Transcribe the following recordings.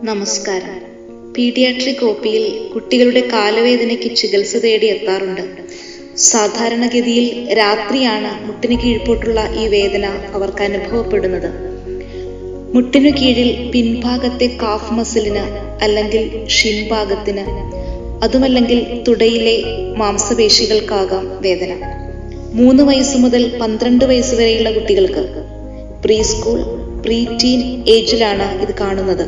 നമസ്കാരം പീഡിയാട്രിക് ഒപിയിൽ കുട്ടികളുടെ കാലുവേദനയ്ക്ക് ചികിത്സ തേടി എത്താറുണ്ട് സാധാരണഗതിയിൽ രാത്രിയാണ് മുട്ടിന് കീഴ്പോട്ടുള്ള ഈ വേദന അവർക്ക് അനുഭവപ്പെടുന്നത് മുട്ടിനു കീഴിൽ പിൻഭാഗത്തെ കാഫ് മസിലിന് അല്ലെങ്കിൽ ഷിൻ ഭാഗത്തിന് അതുമല്ലെങ്കിൽ തുടയിലെ മാംസപേശികൾക്കാകാം വേദന മൂന്ന് വയസ്സ് മുതൽ പന്ത്രണ്ട് വയസ്സ് വരെയുള്ള കുട്ടികൾക്ക് പ്രീ സ്കൂൾ പ്രീ ടീൻ ഏജിലാണ് ഇത് കാണുന്നത്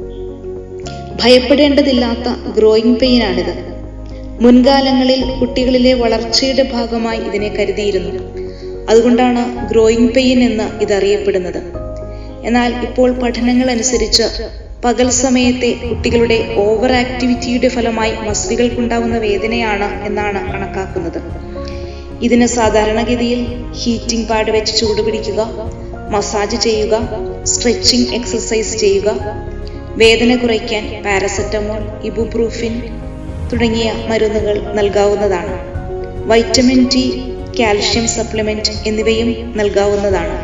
ഭയപ്പെടേണ്ടതില്ലാത്ത ഗ്രോയിങ് പെയിൻ ആണിത് മുൻകാലങ്ങളിൽ കുട്ടികളിലെ വളർച്ചയുടെ ഭാഗമായി ഇതിനെ കരുതിയിരുന്നു അതുകൊണ്ടാണ് ഗ്രോയിങ് പെയിൻ എന്ന് ഇതറിയപ്പെടുന്നത് എന്നാൽ ഇപ്പോൾ പഠനങ്ങൾ അനുസരിച്ച് പകൽ സമയത്തെ കുട്ടികളുടെ ഓവർ ആക്ടിവിറ്റിയുടെ ഫലമായി മസിലുകൾക്കുണ്ടാവുന്ന വേദനയാണ് എന്നാണ് കണക്കാക്കുന്നത് ഇതിന് സാധാരണഗതിയിൽ ഹീറ്റിംഗ് പാഡ് വെച്ച് ചൂട് പിടിക്കുക മസാജ് ചെയ്യുക സ്ട്രെച്ചിങ് എക്സസൈസ് ചെയ്യുക വേദന കുറയ്ക്കാൻ പാരസെറ്റമോൾ ഇബുപ്രൂഫിൻ തുടങ്ങിയ മരുന്നുകൾ നൽകാവുന്നതാണ് വൈറ്റമിൻ ടി കാൽഷ്യം സപ്ലിമെന്റ് എന്നിവയും നൽകാവുന്നതാണ്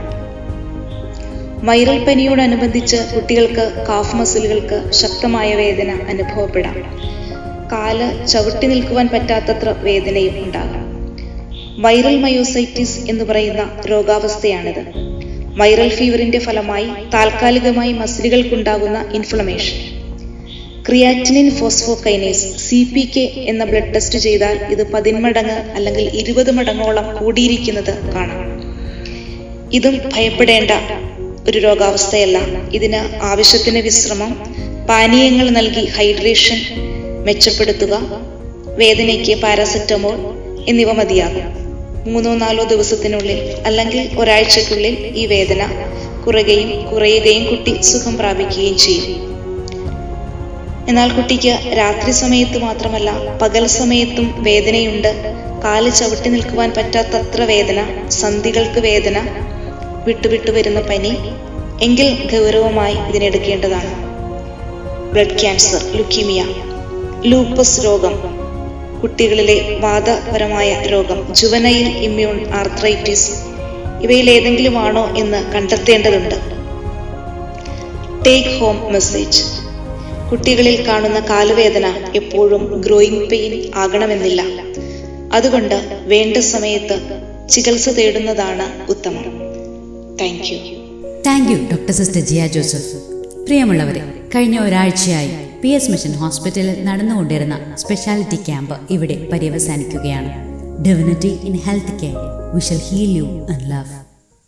വൈറൽ പനിയോടനുബന്ധിച്ച് കുട്ടികൾക്ക് കാഫ് മസിലുകൾക്ക് ശക്തമായ വേദന അനുഭവപ്പെടാം കാല് ചവിട്ടി നിൽക്കുവാൻ പറ്റാത്തത്ര വേദനയും ഉണ്ടാകാം വൈറൽ മയോസൈറ്റിസ് എന്ന് പറയുന്ന രോഗാവസ്ഥയാണിത് വൈറൽ ഫീവറിന്റെ ഫലമായി താൽക്കാലികമായി മസിലുകൾക്കുണ്ടാകുന്ന inflammation creatinine phosphokinase C P K എന്ന ബ്ലഡ് ടെസ്റ്റ് ചെയ്താൽ ഇത് പതിന്മടങ്ങ് അല്ലെങ്കിൽ ഇരുപത് മടങ്ങോളം കൂടിയിരിക്കുന്നത് കാണാം ഇതും ഭയപ്പെടേണ്ട ഒരു രോഗാവസ്ഥയല്ല ഇതിന് ആവശ്യത്തിന് വിശ്രമം പാനീയങ്ങൾ നൽകി ഹൈഡ്രേഷൻ മെച്ചപ്പെടുത്തുക വേദനയ്ക്ക് പാരാസെറ്റമോൾ എന്നിവ മതിയാകും മൂന്നോ നാലോ ദിവസത്തിനുള്ളിൽ അല്ലെങ്കിൽ ഒരാഴ്ചക്കുള്ളിൽ ഈ വേദന കുറയുകയും കുറയുകയും കുട്ടി സുഖം പ്രാപിക്കുകയും ചെയ്യും എന്നാൽ കുട്ടിക്ക് രാത്രി സമയത്ത് മാത്രമല്ല പകൽ സമയത്തും വേദനയുണ്ട് കാല് ചവിട്ടി നിൽക്കുവാൻ പറ്റാത്തത്ര വേദന സന്ധികൾക്ക് വേദന വിട്ടുവിട്ടു വരുന്ന പനി എങ്കിൽ ഗൗരവമായി ഇതിനെടുക്കേണ്ടതാണ് ബ്ലഡ് ക്യാൻസർ ലുക്കീമിയ ലൂപ്പസ് രോഗം കുട്ടികളിലെ വാദപരമായ രോഗം ജുവനൈൽ ഇമ്മ്യൂൺ ആർത്രൈറ്റിസ് ഇവയിൽ ഏതെങ്കിലുമാണോ എന്ന് കണ്ടെത്തേണ്ടതുണ്ട് ടേക്ക് ഹോം മെസ്സേജ് കുട്ടികളിൽ കാണുന്ന കാലുവേദന എപ്പോഴും ഗ്രോയിങ് പെയിൻ ആകണമെന്നില്ല അതുകൊണ്ട് വേണ്ട സമയത്ത് ചികിത്സ തേടുന്നതാണ് ഉത്തമം thank you thank you doctor sister Jiya Joseph പ്രിയമുള്ളവരെ കഴിഞ്ഞ ഒരാഴ്ചയായി പി എസ് മിഷൻ ഹോസ്പിറ്റലിൽ നടന്നുകൊണ്ടിരുന്ന സ്പെഷ്യാലിറ്റി ക്യാമ്പ് ഇവിടെ പര്യവസാനിക്കുകയാണ് divinity in health care we shall heal you and love